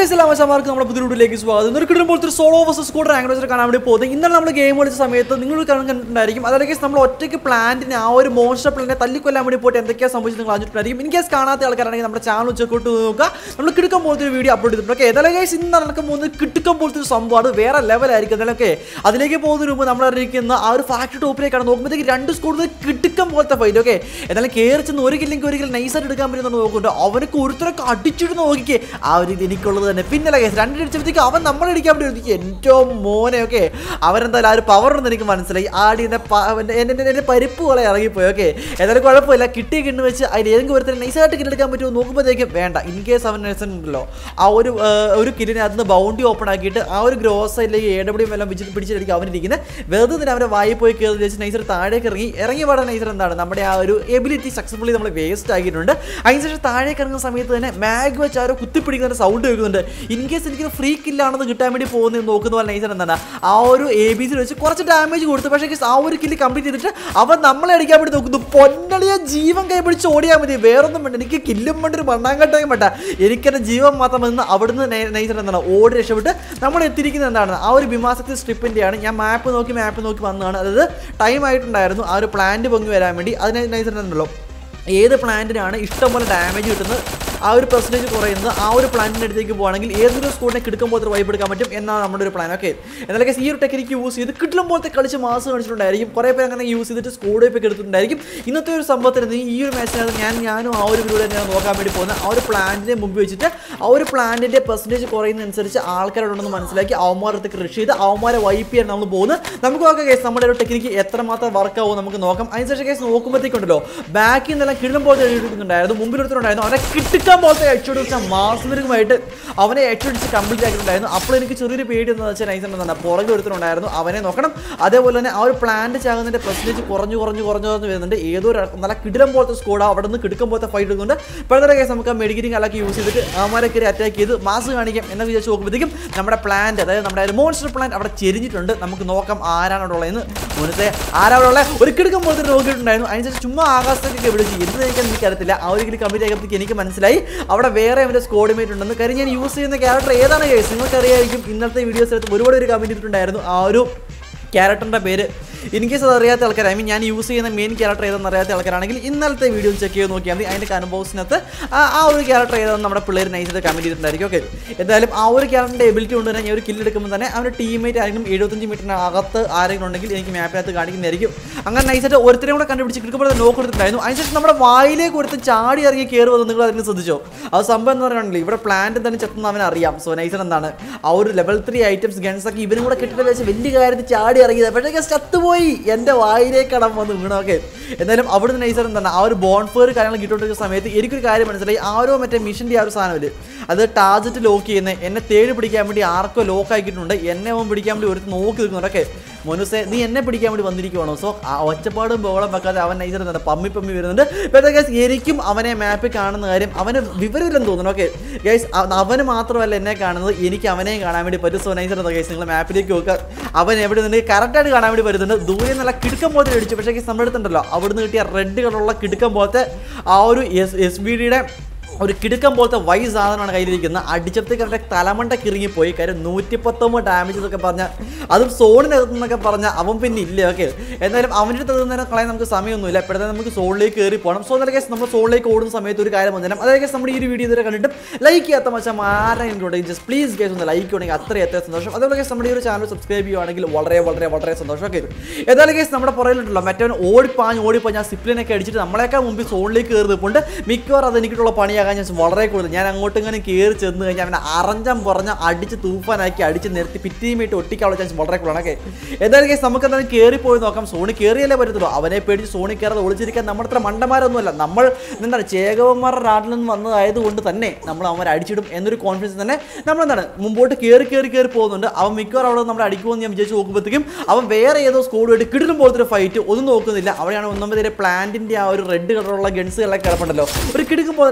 ഗൈസലാമശമാർക്ക് നമ്മുടെ പുതിയ വീഡിയോയിലേക്ക് സ്വാഗതം ഒരു കിട്ടുമ്പോൾ ഒരു സോളോ വേഴ്സസ് സ്കോഡ് റാങ്ക് വെച്ചിട്ട് കാണാൻ വേണ്ടി പോകുന്നത് ഇന്നലെ നമ്മൾ ഗെയിം കളിച്ച സമയത്ത് നിങ്ങൾ കണ്ടിട്ടുണ്ടായിരിക്കും അതായത് guys നമ്മൾ ഒറ്റയ്ക്ക് പ്ലാന്റിനെ ആ ഒരു മോൺസ്റ്റർ പ്ലാന്റിനെ തല്ലിക്കൊല്ലാൻ വേണ്ടി പോയിട്ട് എന്തൊക്കെയാണ് സംഭവിച്ചത് നിങ്ങൾ അറിഞ്ഞിട്ടുണ്ടായിരിക്കും ഇൻ കേസ് കാണാത്ത ആൾക്കാരാണെങ്കിൽ നമ്മുടെ ചാനൽ ഉച്ചക്കോട്ട് നോക്കുക നമ്മൾ കിടക്കാൻ പോലത്തെ ഒരു വീഡിയോ അപ്ലോഡ് ചെയ്തിട്ടുണ്ട് ഓക്കെ ഏതായാലും ഗൈസ് ഇന്ന് നടക്കാൻ പോകുന്നത് കിട്ടുക്കം പോലത്തെ ഒരു സംഭവമാണ് വേറെ ലെവലായിരിക്കും എന്നാലും ഓക്കെ അതിലേക്ക് പോകുന്നതിന് മുമ്പ് നമ്മൾ അറിയിക്കുന്ന ആ ഒരു ഫാക്ടറി ടോപ്പിലേക്കാണ് നോക്കുമ്പോഴത്തേക്ക് രണ്ട് സ്കോഡ് കിട്ടുക്കം പോലത്തെ ഫൈറ്റ് ഓക്കെ എന്നാലും കയറി ചെന്ന് ഒരു കില്ലെങ്കിൽ ഒരു കിൽ നൈസായിട്ട് എടുക്കാൻ പറ്റുന്ന നോക്കുന്നുണ്ട് അവനക്ക് ഒരുത്തരൊക്കെ അടിച്ചിട്ട് നോക്കിക്കേ ആ ഒരു ഇത് എനിക്കുള്ളത് തന്നെ പിന്നല്ല കേസ് രണ്ടടിച്ചപ്പോഴത്തേക്ക് അവൻ നമ്മളെ അടിക്കാൻ വേണ്ടി ഒതുക്കി എൻ്റെ മോനെ ഒക്കെ അവരെന്തായാലും ആ ഒരു പവർ ഒന്നും എനിക്ക് മനസ്സിലായി ആടി എൻ്റെ പ- അവൻ്റെ എൻ്റെ എൻ്റെ- എൻ്റെ പരിപ്പ് പോലെ ഇറങ്ങിപ്പോയി ഓക്കെ ഏതായാലും കുഴപ്പമില്ല കിട്ടിയ കിണ്ണ് വെച്ച് അതിൽ ഏതെങ്കിലും ഒരുത്തരം നൈസായിട്ട് കില്ലെടുക്കാൻ പറ്റുമോ നോക്കുമ്പോഴത്തേക്കും വേണ്ട ഇൻ കേസ് അവൻ നൈസൻ ഉണ്ടല്ലോ ആ ഒരു ആ, ഒരു കില്ലിനെ അതിന് ബൗണ്ടി ഓപ്പൺ ആക്കിയിട്ട് ആ ഒരു ഗ്രോസ് സൈഡിലേക്ക് എ ഡബ്ല്യു എല്ലാം വെച്ചിട്ട് പിടിച്ചിട്ടായിരിക്കും അവനിരിക്കുന്നത് വെറുതെ തന്നെ അവൻ്റെ വായി പോയി കയറി വെച്ച് നൈസർ താഴേക്ക് ഇറങ്ങി ഇറങ്ങി പാടാൻ നൈസർ എന്താണ് നമ്മുടെ ആ ഒരു എബിലിറ്റി സക്സസ്ഫുള്ളി നമ്മൾ വേസ്റ്റ് ആക്കിയിട്ടുണ്ട് അതിനുശേഷം താഴേക്ക് ഇറങ്ങുന്ന സമയത്ത് തന്നെ മാഗ് വെച്ച് ആരോ കുത്തിപ്പിടിക്കുന്ന സൗണ്ട് കേൾക്കുന്നുണ്ട് ഇൻ കേസ് എനിക്ക് ഫ്രീ കില്ലാണെന്ന് കിട്ടാൻ വേണ്ടി പോകുന്നത് നോക്കുന്ന പോലെ നൈസർ എന്താണ് ആ ഒരു എ ബി സി വെച്ച് കുറച്ച് ഡാമേജ് കൊടുത്തു പക്ഷേ guys ആ ഒരു കില്ല് കംപ്ലീറ്റ് ചെയ്തിട്ട് അവൻ നമ്മളെ അടിക്കാൻ വേണ്ടി നോക്കുന്നു പൊന്നളിയ ജീവൻ കൈ പിടിച്ച് ഓടിയാൽ മതി വേറൊന്നും വേണ്ട എനിക്ക് കില്ലും വേണ്ട ഒരു മണ്ണാങ്കട്ടയും വേണ്ട എനിക്കെൻ്റെ ജീവൻ മാത്രം നിന്ന് അവിടുന്ന് നൈസർ എന്താണ് ഓടി രക്ഷപ്പെട്ട് നമ്മൾ എത്തിയിരിക്കുന്നത് എന്താണ് ആ ഒരു ഭീമാസക്തി സ്ട്രിപ്പിൻ്റെയാണ് ഞാൻ മാപ്പ് നോക്കി മാപ്പ് നോക്കി വന്നതാണ് അതായത് ടൈം ആയിട്ടുണ്ടായിരുന്നു ആ ഒരു പ്ലാന്റ് പൊങ്ങി വരാൻ വേണ്ടി അതിനെ നൈസർ ഉണ്ടല്ലോ ഏത് പ്ലാന്റിനാണ് ഇഷ്ടംപോലെ ഡാമേജ് കിട്ടുന്നത് ആ ഒരു പെർസെൻറ്റേജ് കുറയുന്നത് ആ ഒരു പ്ലാന്റിൻ്റെ അടുത്തേക്ക് പോകുകയാണെങ്കിൽ ഏതൊരു സ്കൂളിനെ കിടക്കുമ്പോൾ ഒരു വൈബ് എടുക്കാൻ പറ്റും എന്നാണ് നമ്മുടെ ഒരു പ്ലാൻ ഓക്കെ എന്നാലും ഈ ഒരു ടെക്നിക്ക് യൂസ് ചെയ്ത് കിട്ടും പോലത്തെ കളിച്ച് മാസം കളിച്ചിട്ടുണ്ടായിരിക്കും കുറേ പേര് അങ്ങനെ യൂസ് ചെയ്തിട്ട് സ്കൂൾ വൈപ്പ് എടുത്തിട്ടുണ്ടായിരിക്കും ഇന്നത്തെ ഒരു സംഭവത്തിന് ഈ ഒരു മാച്ചിനകത്ത് ഞാൻ ഞാനും ആ ഒരു വീഡിയോ തന്നെയാണ് നോക്കാൻ വേണ്ടി പോകുന്നത് ആ ഒരു പ്ലാന്റിനെ മുമ്പ് വെച്ചിട്ട് ആ ഒരു പ്ലാന്റിൻ്റെ പെർസെൻറ്റേജ് കുറയുന്നതനുസരിച്ച് ആൾക്കാരോടൊന്ന് മനസ്സിലാക്കി അവന്മാരത്ത് കൃഷി ചെയ്ത് അവന്മാരെ വൈപ്പ് ചെയ്യാൻ നമ്മൾ പോകുന്നത് നമുക്ക് നോക്കാം കേസ് നമ്മുടെ ഒരു ടെക്നിക്ക് എത്രമാത്രം വർക്ക് ആവും നമുക്ക് നോക്കാം അതിനുശേഷം കേസ് നോക്കുമ്പോഴത്തേക്കുണ്ടല്ലോ ബാക്കിൽ നിന്നെല്ലാം കിടും പോലത്തെ എഴുതിയിട്ടുണ്ടായിരുന്നു മുമ്പിലെടുത്തിട്ടുണ്ടായിരുന്നു അവനെ കിട്ടിക്കാൻ പോലത്തെ എച്ചോടിച്ച മാസത്തിനുമായിട്ട് അവനെ എച്ചോടിച്ച് കംപ്ലീറ്റ് ആക്കിയിട്ടുണ്ടായിരുന്നു അപ്പോൾ എനിക്ക് ചെറിയൊരു പേടി എന്ന് വെച്ചാൽ നൈസ് എന്താണ് പുറകെ എടുത്തിട്ടുണ്ടായിരുന്നു അവനെ നോക്കണം അതേപോലെ തന്നെ ആ ഒരു പ്ലാന്റ് ചാകുന്നതിന്റെ പെർസെൻറ്റേജ് കുറഞ്ഞു കുറഞ്ഞു കുറഞ്ഞു കുറഞ്ഞു വരുന്നുണ്ട് ഏതോ ഒരു നല്ല കിടിലം പോലത്തെ സ്കോഡ് അവിടെ നിന്ന് കിടക്കും പോലത്തെ ഫൈറ്റ് എടുക്കുന്നുണ്ട് ഇപ്പോഴത്തെ കേസ് നമുക്ക് മെഡിക്കറ്റിംഗ് അല്ലാക്കി യൂസ് ചെയ്തിട്ട് അവന്മാരെ കയറി അറ്റാക്ക് ചെയ്ത് മാസ് കാണിക്കാം എന്ന് വിചാരിച്ച് നോക്കുമ്പോഴത്തേക്കും നമ്മുടെ പ്ലാന്റ് അതായത് നമ്മുടെ മോൺസ്റ്റർ പ്ലാന്റ് അവിടെ ചെരിഞ്ഞിട്ടുണ്ട് നമുക്ക് നോക്കാം ആരാണ് അവിടെ ഉള്ളതെന്ന് മുന്നത്തെ ആരാ അവിടെ ഉള്ളത് ഒരു കിടക്കം പോലത്തെ നോക്കിയിട്ടുണ്ടായിരുന്നു അതിനുശേഷം ചുമ്മാ ആകാശത്തേക്ക് വിളിച്ച് എന്ത് എനിക്ക് എനിക്കറിയത്തില്ല ആ ഒരു കംപ്ലീറ്റ് ആയപ്പോഴത്തേക്ക് എനിക്ക് മനസ്സിലായി അവിടെ വേറെ അവൻ്റെ സ്കോഡിമേറ്റ് ഉണ്ടെന്ന് കാര്യം ഞാൻ യൂസ് ചെയ്യുന്ന ക്യാരക്ടർ ഏതാണ് കേസ് നിങ്ങൾക്കറിയായിരിക്കും ഇന്നത്തെ വീഡിയോസ് എടുത്ത് ഒരുപാട് ഒരു കമൻറ്റ് ഇട്ടിട്ടുണ്ടായിരുന്നു ആ ഒരു ക്യാരക്ടറിൻ്റെ പേര് ഇൻ കേസ് അത് അറിയാത്ത ആൾക്കാർ ഐ മീൻ ഞാൻ യൂസ് ചെയ്യുന്ന മെയിൻ ക്യാരക്ടർ ഏതെന്ന് അറിയാത്ത ആൾക്കാരാണെങ്കിൽ ഇന്നലത്തെ വീഡിയോ ചെക്ക് ചെയ്ത് നോക്കിയാൽ മതി അതിൻ്റെ കൺബോസിനകത്ത് ആ ആ ഒരു ക്യാരക്ടർ ഏതെന്ന് നമ്മുടെ പിള്ളേർ നൈസായിട്ട് കമൻറ്റ് ചെയ്തിട്ടുണ്ടായിരിക്കും ഓക്കെ എന്തായാലും ആ ഒരു ക്യാരക്ടറിൻ്റെ എബിലിറ്റി കൊണ്ട് തന്നെ ഞാൻ ഒരു കില്ല് എടുക്കുമ്പോൾ തന്നെ അവൻ്റെ ടീമേറ്റ് ആരെങ്കിലും എഴുപത്തഞ്ച് മീറ്ററിന് അകത്ത് ആരെങ്കിലും ഉണ്ടെങ്കിൽ എനിക്ക് മാപ്പിനകത്ത് കാണിക്കുന്നതായിരിക്കും അങ്ങനെ നൈസായിട്ട് ഒരുത്തരെയും കൂടെ കണ്ടുപിടിച്ച് കിടക്കുമ്പോൾ നോക്ക് കൊടുത്തിട്ടുണ്ടായിരുന്നു അതിനുശേഷം നമ്മുടെ വായിലേക്ക് കൊടുത്ത് ചാടി ഇറങ്ങി കയറി വന്ന് നിങ്ങൾ അതിന് ശ്രദ്ധിച്ചോ അത് സംഭവം എന്ന് പറയുകയാണെങ്കിൽ ഇവിടെ പ്ലാന്റ് തന്നെ ചെത്തുന്ന അവൻ അറിയാം സോ നൈസർ എന്താണ് ആ ഒരു ലെവൽ ത്രീ ഐറ്റംസ് ഗൺസ് ഒക്കെ ഇവരും കൂടെ കിട്ടിയിട്ട് വെച്ച് വലിയ കാര്യത്തിൽ ചാടി ഇറങ്ങിയത് പക്ഷേ ചത്തുപോയി എൻ്റെ വായിലേക്ക് കടം വന്ന് വീണൊക്കെ എന്നാലും അവിടുന്ന് നൈസർ എന്താണ് ആ ഒരു ബോൺഫെയർ കാര്യങ്ങൾ കിട്ടിക്കൊണ്ടിരിക്കുന്ന സമയത്ത് എനിക്കൊരു കാര്യം മനസ്സിലായി ആ ഒരു മറ്റേ മിഷൻ്റെ ആ ഒരു സാധനമില്ല അത് ടാർജറ്റ് ലോക്ക് ചെയ്യുന്നത് എന്നെ തേടി പിടിക്കാൻ വേണ്ടി ആർക്കോ ലോക്ക് ആക്കിയിട്ടുണ്ട് എന്നെ അവൻ പിടിക്കാൻ വേണ്ടി ഒരു നോക്കി നിൽക്കുന്നുണ്ട് ഓക്കെ മനുസെ നീ എന്നെ പിടിക്കാൻ വേണ്ടി വന്നിരിക്കുവാണോ സോ ആ ഒച്ചപ്പാടും ബോളം വെക്കാതെ അവൻ നൈസർ എന്താണ് പമ്മി പമ്മി വരുന്നുണ്ട് ഇപ്പോഴത്തെ ഗൈസ് എനിക്കും അവനെ മാപ്പിൽ കാണുന്ന കാര്യം അവന് വിവരമില്ലെന്ന് തോന്നുന്നു ഓക്കെ ഗൈസ് അവന് മാത്രമല്ല എന്നെ കാണുന്നത് എനിക്ക് അവനെയും കാണാൻ വേണ്ടി പറ്റും സോ നൈസർ എന്താ ഗൈസ് നിങ്ങൾ മാപ്പിലേക്ക് നോക്കുക അവൻ എവിടെ നിന്ന് കറക്റ്റായിട്ട് കാണാൻ വേണ്ടി വരുന്നുണ്ട് ദൂരെ നല്ല കിടുക്കം പോലത്തെ അടിച്ചു പക്ഷേ ഗൈസ് നമ്മുടെ അടുത്തുണ്ടല്ലോ അവിടുന്ന് കിട്ടിയ റെഡ് കളറുള്ള കിടുക്കം പോലത്തെ ആ ഒരു എസ് എസ് ബി ഡിയുടെ ഒരു കിടുക്കം പോലത്തെ വൈ സാധനമാണ് കയ്യിലിരിക്കുന്നത് അടിച്ചപ്പോഴത്തേക്ക് അവൻ്റെ തലമണ്ട കിറങ്ങിപ്പോയി കാര്യം നൂറ്റി പത്തൊമ്പത് ഡാമേജ് എന്നൊക്കെ പറഞ്ഞാൽ അതും സോണിനകത്ത് നിന്നൊക്കെ പറഞ്ഞാൽ അവൻ പിന്നെ ഇല്ല ഓക്കെ എന്നാലും അവൻ്റെ അടുത്ത് നേരം കളയാൻ നമുക്ക് സമയമൊന്നുമില്ല ഇപ്പോഴത്തെ നമുക്ക് സോളിലേക്ക് കയറി പോകണം സോ അതൊക്കെ നമ്മൾ സോളിലേക്ക് ഓടുന്ന സമയത്ത് ഒരു കാര്യം വന്നു അതായത് നമ്മുടെ ഈ ഒരു വീഡിയോ ഇതുവരെ കണ്ടിട്ടും ലൈക്ക് ചെയ്യാത്ത മച്ചാൽ ആരെങ്കിലും ഉണ്ടെങ്കിൽ ജസ്റ്റ് പ്ലീസ് കേസ് ഒന്ന് ലൈക്ക് ഉണ്ടെങ്കിൽ അത്രയും അത്ര സന്തോഷം അതുപോലെ കേസ് നമ്മുടെ ഈ ഒരു ചാനൽ സബ്സ്ക്രൈബ് ചെയ്യുവാണെങ്കിൽ വളരെ വളരെ വളരെ സന്തോഷം ഒക്കെ ഏതായാലും കേസ് നമ്മുടെ പുറകിലുണ്ടല്ലോ മറ്റവൻ ഓടിപ്പാഞ്ഞ് ഓടിപ്പാഞ്ഞ് ആ സിപ്ലിനൊക്കെ അടിച്ചിട്ട് നമ്മളെക്കാൾ മുമ്പിൽ സോണിലേക്ക് കയറി നിൽപ്പുണ്ട് മിക്കവാറും അത് എനിക്കുള്ള പണിയാകാൻ ചാൻസ് വളരെ കൂടുതൽ ഞാൻ അങ്ങോട്ട് ഇങ്ങനെ കയറി ചെന്ന് കഴിഞ്ഞാൽ അവനെ അറഞ്ചം പറഞ്ഞ അടിച്ച് തൂഫാനാക്കി അടിച്ച് നിരത്തി പിറ്റിയുമായിട്ട് ഒട്ടിക്കാനുള്ള ചാൻസ് വളരെ കൂടുതലാണ് ഓക്കെ എന്തായാലും കേസ് നമുക്ക് എന്തായാലും കയറി പോയി നോക്കാം സോണി കയറിയല്ലേ പറ്റത്തുള്ളൂ അവനെ പേടിച്ച് സോണി കയറാതെ ഒളിച്ചിരിക്കാൻ നമ്മുടെ അത്ര മണ്ടന്മാരൊന്നുമല്ല നമ്മൾ എന്താണ് ചേകവന്മാരുടെ നാട്ടിൽ നിന്ന് വന്നതായതുകൊണ്ട് തന്നെ നമ്മൾ അവന്മാരെ അടിച്ചിടും എന്നൊരു കോൺഫിഡൻസ് തന്നെ നമ്മൾ എന്താണ് മുമ്പോട്ട് കയറി കയറി കയറി പോകുന്നുണ്ട് അവൻ മിക്കവാറും അവിടെ നമ്മൾ അടിക്കുമെന്ന് ഞാൻ വിചാരിച്ച് നോക്കുമ്പോഴത്തേക്കും അവൻ വേറെ ഏതോ സ്കോഡുമായിട്ട് കിടിലും പോലത്തെ ഒരു ഫൈറ്റ് ഒന്നും നോക്കുന്നില്ല അവിടെയാണ് ഒന്നാമതേ പ്ലാന്റിന്റെ ആ ഒരു റെഡ് കളറുള്ള ഗൺസുകളൊക്കെ കിടപ്പുണ്ടല്ലോ ഒരു കിടക്കും പോലെ ട്രാപ്പ്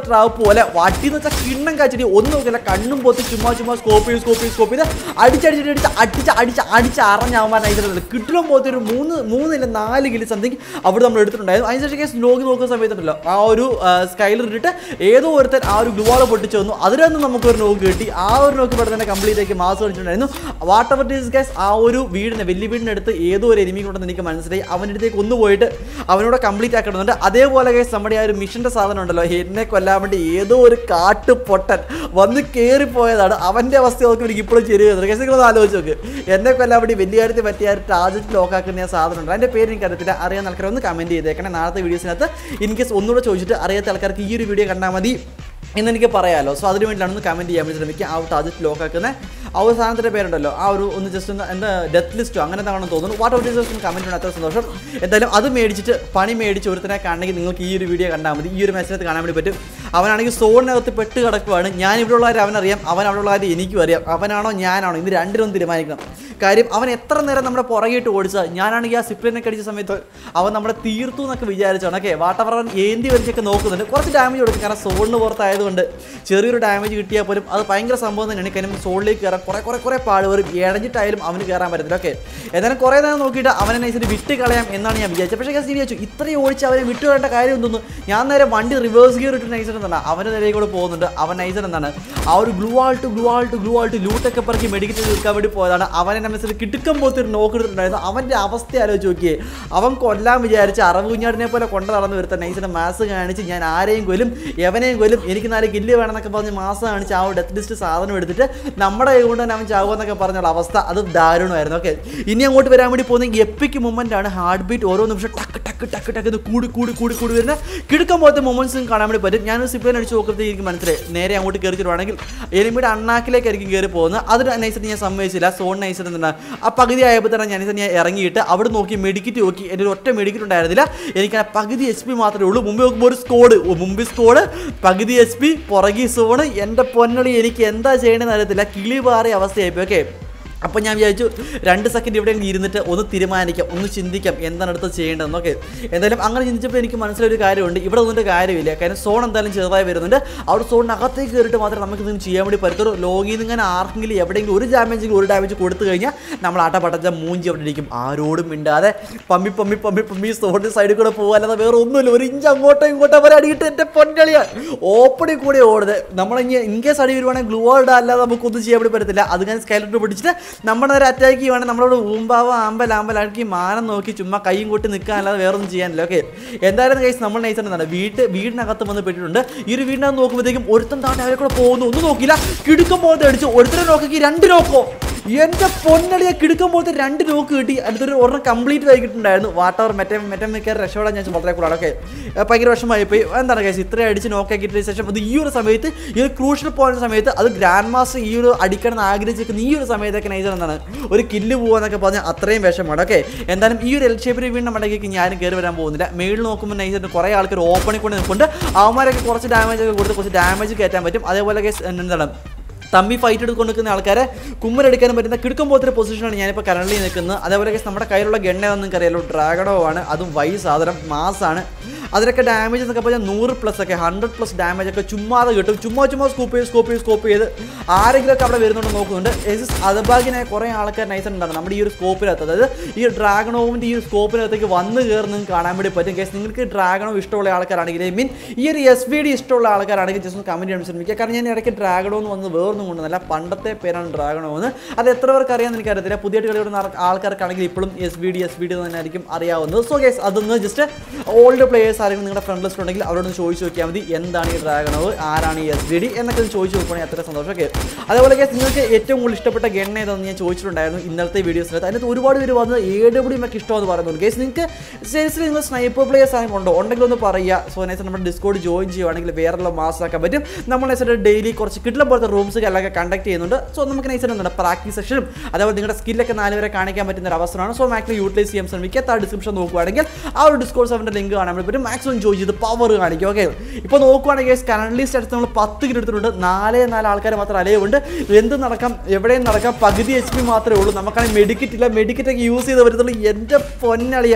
പോലെ വട്ടി എന്ന് വെച്ചാൽ കിണ്ണം കാച്ചടി ഒന്നും നോക്കില്ല കണ്ണും പൊത്തി ചുമ്മാ ചുമ്മാ സ്കോപ്പ് ചെയ്ത് സ്കോപ്പ് ചെയ്ത് സ്കോപ്പ് ചെയ്ത് അടിച്ചടിച്ചിട്ട് അടിച്ച് അടിച്ച് അടിച്ച് അടിച്ച് അറിഞ്ഞാവാൻ നൈസായിട്ട് കിട്ടിലും പോലത്തെ ഒരു മൂന്ന് മൂന്നില്ല നാല് കിലി സംതിങ് അവിടെ നമ്മൾ എടുത്തിട്ടുണ്ടായിരുന്നു അതിനുശേഷം കേസ് ലോഗ് നോക്കുന്ന സമയത്തുണ്ടല്ലോ ആ ഒരു സ്കൈലർ ഇട്ടിട്ട് ഏതോ ഒരുത്തൻ ആ ഒരു ഗ്ലുവാള് പൊട്ടിച്ചു വന്നു അതിലൊന്നും നമുക്കൊരു നോക്ക് കിട്ടി ആ ഒരു നോക്ക് ഇവിടെ തന്നെ കംപ്ലീറ്റ് ആക്കി മാസ് കളിച്ചിട്ടുണ്ടായിരുന്നു വാട്ട് എവർ ഡീസ് ഗൈസ് ആ ഒരു വീടിന് വലിയ വീടിനടുത്ത് ഏതോ ഒരു എനിമി കൊണ്ടെന്ന് എനിക്ക് മനസ്സിലായി അവൻ്റെ അടുത്തേക്ക് ഒന്ന് പോയിട്ട് അവനോട് കംപ്ലീറ്റ് ആക്കണമെന്നുണ്ട് അതേപോലെ ഗൈസ് നമ്മുടെ ആ ഒരു മിഷൻ്റെ സാധനം ഉണ്ടല്ലോ എന്നെ കൊല്ലാൻ വേണ്ടി ഏതോ ഒരു കാട്ടു പൊട്ടൻ വന്ന് കയറിപ്പോയതാണ് അവൻ്റെ അവസ്ഥ നോക്കി എനിക്ക് ഇപ്പോഴും ശരിയായിരുന്നു ഗൈസ് നിങ്ങളൊന്ന് ആലോചിച്ച് നോക്ക് എന്നെ കൊല്ലാൻ വേണ്ടി വലിയ കാര്യത്തിൽ പറ്റിയ ഒരു ടാർജറ്റ് ലോക്കാക്കുന്ന ആ സാധനം ഉണ്ട് അതിൻ്റെ പേര് എനിക്ക് അറിയത്തില്ല അറിയാൻ ആൾക്കാർ ഒന്ന് കമൻറ്റ് ചെയ്തേക്കണേ നാളത്തെ വീഡിയോസിനകത്ത് ഇൻ കേസ് ഒന്നുകൂടെ ചോദിച്ചിട്ട് അറിയാത്ത ആൾക്കാർക്ക് ഈ ഒരു വീഡിയോ കണ്ടാൽ മതി എന്ന് എനിക്ക് പറയാമല്ലോ സോ അതിന് വേണ്ടിയാണ് ഒന്ന് കമൻറ്റ് ചെയ്യാൻ വേണ്ടി ശ്രമിക്കുക ആ ഒരു ടാർജറ്റ് ലോക്ക് ആക്കുന്ന ആ ഒരു സാധനത്തിൻ്റെ പേരുണ്ടല്ലോ ആ ഒരു ഒന്ന് ജസ്റ്റ് ഒന്ന് എന്താ ഡെത്ത് ലിസ്റ്റോ അങ്ങനെ എന്താണെന്ന് തോന്നുന്നു വാട്ട് ഔട്ട് ജസ്റ്റ് കമൻറ്റ് ഉണ്ട് അത്ര സന്തോഷം എന്തായാലും അത് മേടിച്ചിട്ട് പണി മേടിച്ച് ഒരുത്തനെ കാണണമെങ്കിൽ നിങ്ങൾക്ക് ഈ ഒരു വീഡിയോ കണ്ടാൽ മതി ഈ ഒരു മെസ്സിനകത്ത് കാണാൻ വേണ്ടി പറ്റും അവനാണെങ്കിൽ സോണിനകത്ത് പെട്ട് കിടക്കുവാണ് ഞാൻ ഇവിടെ ഉള്ളവരെ അവനറിയാം അവൻ അവിടെ ഉള്ളവരെ എനിക്കും അറിയാം അവനാണോ ഞാനാണോ ഇത് രണ്ടിലും തീരുമാനിക്കണം കാര്യം അവൻ എത്ര നേരം നമ്മുടെ പുറകിട്ട് ഓടിച്ചാൽ ഞാനാണെങ്കിൽ ആ സിപ്ലിനൊക്കെ അടിച്ച സമയത്ത് അവൻ നമ്മളെ തീർത്തു എന്നൊക്കെ വിചാരിച്ചാണ് ഓക്കെ വാട്ടവർ അവൻ ഏന്തി വലിച്ചൊക്കെ നോക്കുന്നുണ്ട് കുറച്ച് ഡാമേജ് കൊടുക്കും കാരണം സോണിന് പുറത്തായതുകൊണ്ട് ചെറിയൊരു ഡാമേജ് കിട്ടിയാൽ പോലും അത് ഭയങ്കര സംഭവം തന്നെയാണ് കാര്യം സോണിലേക്ക് കയറാൻ കുറേ കുറേ കുറേ പാട് വരും ഇഴഞ്ഞിട്ടായാലും അവന് കയറാൻ പറ്റത്തില്ല ഓക്കെ ഏതായാലും കുറേ നേരം നോക്കിയിട്ട് അവനെ നൈസിന് വിട്ട് കളയാം എന്നാണ് ഞാൻ വിചാരിച്ചത് പക്ഷേ ഞാൻ വിചാരിച്ചു ഇത്രയും ഓടിച്ച് അവനെ വിട്ട് കളയേണ്ട കാര്യം എന്തോന്നു ഞാൻ നേരെ വണ്ടി റിവേഴ്സ് ഗിയർ ഇട്ട് നൈസർ എന്താണ് അവൻ്റെ നിലയിൽ കൂടെ പോകുന്നുണ്ട് അവൻ നൈസർ എന്താണ് ആ ഒരു gloo wall gloo wall gloo wall ലൂട്ടൊക്കെ പറക്കി മെഡിക്കൽ തീർക്കാൻ വേണ്ടി പോയതാണ് അവനെ മനസ്സിൽ കിട്ടുക്കം പോലത്തെ ഒരു നോക്ക് എടുത്തിട്ടുണ്ടായിരുന്നു അവൻ്റെ അവസ്ഥ ആലോചിച്ച് നോക്കിയേ അവൻ കൊല്ലാൻ വിചാരിച്ച് അറവ് കുഞ്ഞാടിനെ പോലെ കൊണ്ടു നടന്ന് വരുത്ത നൈസിൻ്റെ മാസ് കാണിച്ച് ഞാൻ ആരെയും കൊല്ലും എവനെയും കൊല്ലും എനിക്ക് നാല് കില്ല് വേണമെന്നൊക്കെ പറഞ്ഞ് മാസം കാണിച്ച് ആ ഒരു ഡെത്ത് ലിസ്റ്റ് സാധനം എടുത്തിട്ട് നമ്മുടെ കൈ കൊണ്ട് തന്നെ അവൻ ചാവുമെന്നൊക്കെ പറഞ്ഞുള്ള അവസ്ഥ അത് ദാരുണമായിരുന്നു ഓക്കെ ഇനി അങ്ങോട്ട് വരാൻ വേണ്ടി പോകുന്ന എപ്പിക്ക് മൊമെൻ്റ് ആണ് ഹാർട്ട് ബീറ്റ് ഓരോ നിമിഷം ടക്ക് ടക്ക് ടക്ക് ടക്ക് എന്ന് കൂടി കൂടി കൂടി കൂടി വരുന്ന കിടക്കാൻ പോലത്തെ മൊമെന്റ്സും കാണാൻ വേണ്ടി പറ്റും ഞാൻ സിപ്ലൈൻ അടിച്ച് നോക്കുമ്പോഴത്തേക്ക് എനിക്ക് മനസ്സിലായി നേരെ അങ്ങോട്ട് കയറി വരുവാണെങ്കിൽ എനിമിയുടെ അണ്ണാക്കിലേക്കായിരിക്കും കയറി പോകുന്നത് അത് നൈസായിട്ട് ഞാൻ സമ്മതിച്ചില്ല സോൺ നൈസായിട്ട് എന്താണ് ആ പകുതി ആയപ്പോൾ തന്നെ ഞാൻ ഞാൻ ഇറങ്ങിയിട്ട് അവിടെ നോക്കി മെഡിക്കറ്റ് നോക്കി എൻ്റെ ഒരു ഒറ്റ മെഡിക്കറ്റ് ഉണ്ടായിരുന്നില്ല എനിക്ക് ആ പകുതി എച്ച് പി മാത്രമേ ഉള്ളൂ മുമ്പ് നോക്കുമ്പോൾ ഒരു സ്കോഡ് മുമ്പ് സ്കോഡ് പകുതി എച്ച് പി പുറകി സോണ് എൻ്റെ പൊന്നളി എനിക്ക് എന്താ ചെയ്യണമെന്ന് അറിയത്തില്ല കിളി പാറിയ അവസ്ഥയായിപ്പോയി ഓക്കെ അപ്പോൾ ഞാൻ വിചാരിച്ചു രണ്ട് സെക്കൻഡ് ഇവിടെ ഇരുന്നിട്ട് ഒന്ന് തീരുമാനിക്കാം ഒന്ന് ചിന്തിക്കാം എന്താണ് അടുത്ത് ചെയ്യേണ്ടതെന്നൊക്കെ എന്തായാലും അങ്ങനെ ചിന്തിച്ചപ്പോൾ എനിക്ക് മനസ്സിലൊരു കാര്യമുണ്ട് ഇവിടെ ഒന്നിട്ട് കാര്യമില്ല കാരണം സോൺ എന്തായാലും ചെറുതായി വരുന്നുണ്ട് അവിടെ സോണിനകത്തേക്ക് കയറിയിട്ട് മാത്രമേ നമുക്ക് ഇതൊന്നും ചെയ്യാൻ വേണ്ടി പറ്റത്തുള്ളൂ ലോഗിൽ നിന്ന് ഇങ്ങനെ ആർക്കെങ്കിലും എവിടെയെങ്കിലും ഒരു ഡാമേജ് ഒരു ഡാമേജ് കൊടുത്തു കഴിഞ്ഞാൽ നമ്മൾ ആട്ട പട്ടച്ച മൂഞ്ചി അവിടെ ഇരിക്കും ആരോടും മിണ്ടാതെ പമ്മി പമ്മി പമ്മി പമ്മി സോണിൻ്റെ സൈഡിൽ കൂടെ പോകാല്ലാതെ വേറെ ഒന്നുമില്ല ഒരു ഇഞ്ച് അങ്ങോട്ടോ ഇങ്ങോട്ടോ വരെ അടിയിട്ട് എൻ്റെ പൊന്നളിയാണ് ഓപ്പണിൽ കൂടെ ഓടുന്നത് നമ്മളിങ്ങനെ ഇൻ കേസ് അടി വരുവാണെങ്കിൽ ഗ്ലൂ വാൾഡ് അല്ലാതെ നമുക്കൊന്നും ചെയ്യാൻ വേണ്ടി പറ്റത്തില്ല അത് ഞാൻ സ്കൈലിട്ട് പിടിച്ചിട്ട് നമ്മുടെ നേരെ അറ്റാക്ക് ചെയ്യുവാണെങ്കിൽ നമ്മളോട് ഊമ്പാവോ ആമ്പൽ ആമ്പലാക്കി മാനം നോക്കി ചുമ്മാ കൈയും കൂട്ടി നിൽക്കാൻ അല്ലാതെ വേറെ ഒന്നും ചെയ്യാനില്ല ഓക്കെ എന്തായാലും കേസ് നമ്മൾ നൈസ് എന്താണ് വീട്ട് വീടിനകത്ത് വന്ന് പെട്ടിട്ടുണ്ട് ഈ ഒരു വീടിനകത്ത് നോക്കുമ്പോഴത്തേക്കും ഒരുത്തൻ താണ്ടി അവരെ കൂടെ പോകുന്നു ഒന്നും നോക്കില്ല കിടുക്കം പോലത്തെ അടിച്ചു ഒരുത്തരെ നോക്കി രണ്ട് നോക്കോ എന്റെ പൊന്നളിയെ കിടുക്കം പോലത്തെ രണ്ട് നോക്ക് കിട്ടി അടുത്തൊരു ഒരെണ്ണം കംപ്ലീറ്റ് വൈകിട്ടുണ്ടായിരുന്നു വാട്ടവർ മെറ്റ മെറ്റമിക്കാർ രക്ഷപ്പെടാൻ ഞാൻ വളരെ കൂടാണ് ഓക്കെ ഭയങ്കര വിഷമമായി പോയി എന്താണ് കേസ് ഇത്രയും അടിച്ച് നോക്കാക്കിയിട്ട് ശേഷം അത് ഈ ഒരു സമയത്ത് ഈ ഒരു ക്രൂഷ്യൽ പോയിന്റ് സമയത്ത് അത് ഗ്രാൻഡ് മാസ്റ്റർ ഈ ഒരു അടിക്കണം എന്ന് ആഗ്രഹിച്ചിരിക്കുന്ന ഈ ഒരു സമയത്തൊക്കെ നൈസർ എന്താണ് ഒരു കില്ല് പോകാന്നൊക്കെ പറഞ്ഞാൽ അത്രയും വിഷമമാണ് ഓക്കെ എന്തായാലും ഈ ഒരു എൽ ഷേപ്പിൽ വീണ്ടും മടക്കി ഞാനും കയറി വരാൻ പോകുന്നില്ല മേളിൽ നോക്കുമ്പോൾ നൈസറിന് കുറേ ആൾക്കാർ ഓപ്പണിൽ കൊണ്ട് നിൽക്കുന്നുണ്ട് അവന്മാരൊക്കെ കുറച്ച് ഡാമേജ് ഒക്കെ കൊടുത്ത് കുറച്ച് ഡാമേജ് കയറ്റാൻ പറ്റും അതേപോലെ കേസ് എന്താണ് തമ്മി ഫൈറ്റ് എടുത്തുകൊണ്ട് നിൽക്കുന്ന ആൾക്കാരെ കുമ്മരെടുക്കാനും പറ്റുന്ന കിടക്കും പോലത്തെ പൊസിഷനാണ് ഞാനിപ്പോൾ കറണ്ട്ലി നിൽക്കുന്നത് അതേപോലെ guys നമ്മുടെ കയ്യിലുള്ള ഗണ്ണ നിങ്ങൾക്ക് അറിയാലോ ഡ്രാഗണോ ആണ് അതും വൈ സാധനം മാസാണ് അതിലൊക്കെ ഡാമേജ് എന്നൊക്കെ പറഞ്ഞാൽ നൂറ് പ്ലസ് ഒക്കെ ഹൺഡ്രഡ് പ്ലസ് ഡാമേജ് ഒക്കെ ചുമ്മാതെ കിട്ടും ചുമ്മാ ചുമ്മാ സ്കൂപ്പ് ചെയ്ത് സ്കോപ്പ് ചെയ്ത് സ്കോപ്പ് ചെയ്ത് ആരെങ്കിലുമൊക്കെ അവിടെ വരുന്നുണ്ട് നോക്കുന്നുണ്ട് എസ് അതഭാഗ്യനായ കുറേ ആൾക്കാർ നൈസ് ഉണ്ടാണ് നമ്മുടെ ഈ ഒരു സ്കോപ്പിനകത്ത് അതായത് ഈ ഡ്രാഗണോവിൻ്റെ ഈ ഒരു സ്കോപ്പിനകത്തേക്ക് വന്ന് കയറി നിങ്ങൾക്ക് കാണാൻ വേണ്ടി പറ്റും കേസ് നിങ്ങൾക്ക് ഡ്രാഗണോ ഇഷ്ടമുള്ള ആൾക്കാരാണെങ്കിൽ ഐ മീൻ ഈ ഒരു എസ് വി ഡി ഇഷ്ടമുള്ള ആൾക്കാരാണെങ്കിൽ ജസ്റ്റ് ഒന്ന് കമൻറ്റ് ചെയ്യാൻ ശ്രമിക്കുക കാരണം ഞാൻ ഇടയ്ക്ക് ഡ്രാഗണോ എന്ന് വന്ന് വേറൊന്നും കൊണ്ടുവന്നല്ല പണ്ടത്തെ പേരാണ് ഡ്രാഗണോ എന്ന് അത് എത്ര പേർക്ക് അറിയാമെന്ന് എനിക്കറിയത്തില്ല പുതിയതായിട്ട് കളിക്കുന്ന ആൾ- ആൾക്കാർക്കാണെങ്കിൽ ഇപ്പോഴും S B D S B D തന്നെ ആയിരിക്കും അറിയാവുന്നത് സോ ഗേസ് അതൊന്ന് ജസ്റ്റ് ഓൾഡ് പ്ലേയേഴ്സ് ആരെങ്കിലും നിങ്ങളുടെ ഫ്രണ്ട് ലിസ്റ്റ് ഉണ്ടെങ്കിൽ അവരോട് ചോദിച്ചു നോക്കിയാൽ മതി എന്താണ് ഈ ഡ്രാഗണോ ആരാണ് ഈ എസ് ബി ഡി എന്നൊക്കെ ഒന്ന് ചോദിച്ചു നോക്കുകയാണെങ്കിൽ അത്ര സന്തോഷം ഓക്കെ അതേപോലെ ഗേസ് നിങ്ങൾക്ക് ഏറ്റവും കൂടുതൽ ഇഷ്ടപ്പെട്ട ഗണ്ണ ഏതെന്ന് ഞാൻ ചോദിച്ചിട്ടുണ്ടായിരുന്നു ഇന്നലത്തെ വീഡിയോസിനകത്ത് അതിനകത്ത് ഒരുപാട് പേര് വന്നത് എ ഡബ്ല്യു ഒക്കെ ഇഷ്ടമെന്ന് പറയുന്നുണ്ട് ഗേസ് നിങ്ങൾക്ക് സീരിയസ്ലി നിങ്ങൾ സ്നൈപ്പർ പ്ലേയേഴ്സ് ആണെങ്കിൽ ഉണ്ടോ ഉണ്ടെങ്കിൽ ഒന്ന് പറയുക സോ നൈസ് നമ്മുടെ ഡിസ്കോഡ് ജോയിൻ ചെയ്യുവാണെങ്കിൽ വേറെയുള്ള മാസാക്കാൻ പറ്റും നമ്മൾ നൈസായിട്ട് ഡെയിലി കുറച്ച് കിട്ടുന്ന പോലത്തെ റൂംസ് എല്ലാം കണ്ടക്ട് ചെയ്യുന്നുണ്ട് സോ നമുക്ക് നൈസായിട്ട് എന്താണ് പ്രാക്ടീസ് സെഷനും അതേപോലെ നിങ്ങളുടെ സ്കില്ലൊക്കെ നാലുപേരെ കാണിക്കാൻ പറ്റുന്ന ഒരു അവസരമാണ് സോ മാക്സിമം യൂട്ടിലൈസ് ചെയ്യാൻ ശ്രമിക്കുക താ ഡിസ്ക്രിപ്ഷൻ നോക്കുവാണെങ്കിൽ ആ ഒരു ഡിസ്കോഡ് സെവൻ്റെ ലിങ്ക് കാണാൻ വേണ്ടി പറ്റും മാക്സിമം ജോയിൻ ചെയ്ത് പവർ കാണിക്കും ഓക്കെ ഇപ്പോൾ നോക്കുവാണെങ്കിൽ കറണ്ട്ലി സ്റ്റഡ്സ് നമ്മൾ പത്ത് കിലോ എടുത്തിട്ടുണ്ട് നാലേ നാല് ആൾക്കാർ മാത്രം അലയുണ്ട് എന്ത് നടക്കാം എവിടെയും നടക്കാം പകുതി എച്ച് പി മാത്രമേ ഉള്ളൂ നമുക്കാണെങ്കിൽ മെഡിക്കറ്റ് ഇല്ല മെഡിക്കറ്റ് ഒക്കെ യൂസ് ചെയ്ത് വരുത്തുള്ളൂ എൻ്റെ പൊന്നളിയ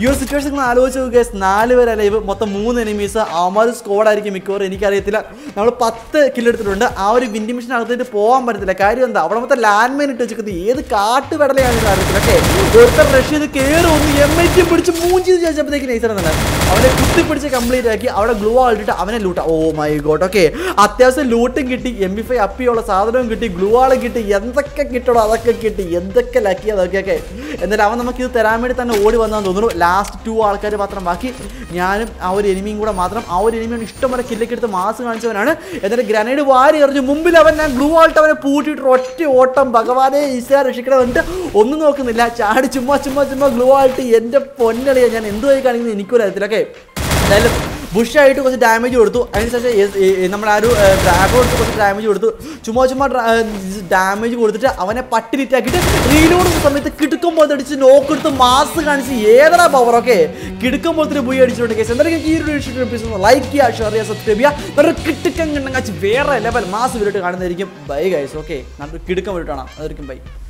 ഈ ഒരു സിറ്റുവേഷൻ നിങ്ങൾ ആലോചിച്ച് നോക്കുക നാല് പേര് ലൈവ് മൊത്തം മൂന്ന് എനിമീസ് അവന്മാർ സ്കോഡായിരിക്കും മിക്കവാറും എനിക്കറിയത്തില്ല നമ്മൾ പത്ത് കില്ലെടുത്തിട്ടുണ്ട് ആ ഒരു വിൻഡി മിഷൻ അകത്തേക്ക് പോകാൻ പറ്റത്തില്ല കാര്യം എന്താ അവിടെ മൊത്തം ലാൻഡ് മൈൻ ഇട്ട് വെച്ചിരിക്കുന്നത് ഏത് കാട്ടുകടലയാണ് അറിയത്തില്ല ഓക്കെ ഒരുത്തർ റഷ് ചെയ്ത് കയറി ഒന്ന് എം ഐ ടി പിടിച്ച് മൂഞ്ച് ചെയ്ത് ചോദിച്ചപ്പോഴത്തേക്ക് നൈസർ തന്നെ അവനെ കുത്തി പിടിച്ച് കംപ്ലീറ്റ് ആക്കി അവിടെ ഗ്ലൂ ആളിട്ട് അവനെ ലൂട്ട ഓ മൈ ഗോഡ് ഓക്കെ അത്യാവശ്യം ലൂട്ടും കിട്ടി എം ബി ഫൈവ് അപ്പിയുള്ള സാധനവും കിട്ടി ഗ്ലൂ ആളും കിട്ടി എന്തൊക്കെ കിട്ടണോ അതൊക്കെ കിട്ടി എന്തൊക്കെ ലക്കി അതൊക്കെയൊക്കെ എന്നാലും അവൻ നമുക്ക് ഇത് തരാൻ വേണ്ടി തന്നെ ഓടി വന്നാന്ന് തോന്നുന്നു ലാസ്റ്റ് ടു ആൾക്കാർ മാത്രം ബാക്കി ഞാനും ആ ഒരു എനിമിയും കൂടെ മാത്രം ആ ഒരു എനിമിയാണ് ഇഷ്ടംപോലെ കില്ലൊക്കെ എടുത്ത് മാസ് കാണിച്ചവനാണ് എന്നിട്ട് ഗ്രനേഡ് വാരി എറിഞ്ഞു മുമ്പിൽ അവൻ ഞാൻ ഗ്ലൂ ആൾട്ട് അവനെ പൂട്ടിയിട്ട് ഒറ്റ ഓട്ടം ഭഗവാനെ ഈശ്വര രക്ഷിക്കണമെന്നിട്ട് ഒന്നും നോക്കുന്നില്ല ചാടി ചുമ്മാ ചുമ്മാ ചുമ്മാ ഗ്ലൂ ആൾട്ട് എൻ്റെ പൊന്നളിയാ ഞാൻ എന്തുമായി കാണിക്കുന്നത് എനിക്കൊരു അറിയത്തില്ല എന്തായാലും ബുഷായിട്ട് കുറച്ച് ഡാമേജ് കൊടുത്തു അതിനുശേഷം എസ്- ഏ- ഏ- നമ്മുടെ ആ ഒരു ഡ്രാഗൺ കൊടുത്ത് കുറച്ച് ഡാമേജ് കൊടുത്തു ചുമ്മാ ചുമ്മാ ഡാമേജ് കൊടുത്തിട്ട് അവനെ പട്ടിലിറ്റാക്കിയിട്ട് റീലോഡ് സമയത്ത് കിടുക്കുമ്പോൾ അടിച്ച് നോക്കെടുത്ത് മാസ് കാണിച്ച് ഏതാ പവർ ഒക്കെ കിടുക്കുമ്പോൾ പോയി അടിച്ചിട്ടുണ്ട് കേസ് എന്തായാലും ഈ ഒരു എപ്പിസോഡ് ലൈക്ക് ചെയ്യുക ഷെയർ ചെയ്യുക സബ്സ്ക്രൈബ് ചെയ്യുക വേറെ കിട്ടുക്കം കണ്ടങ്ങാച്ച് വേറെ ലെവൽ മാസ് വീട്ടിട്ട് കാണുന്നതായിരിക്കും ബൈ ഗൈസ് ഓക്കെ നമുക്ക് കിടുക്കം വീട്ടാണ് അതായിരിക്കും ബൈ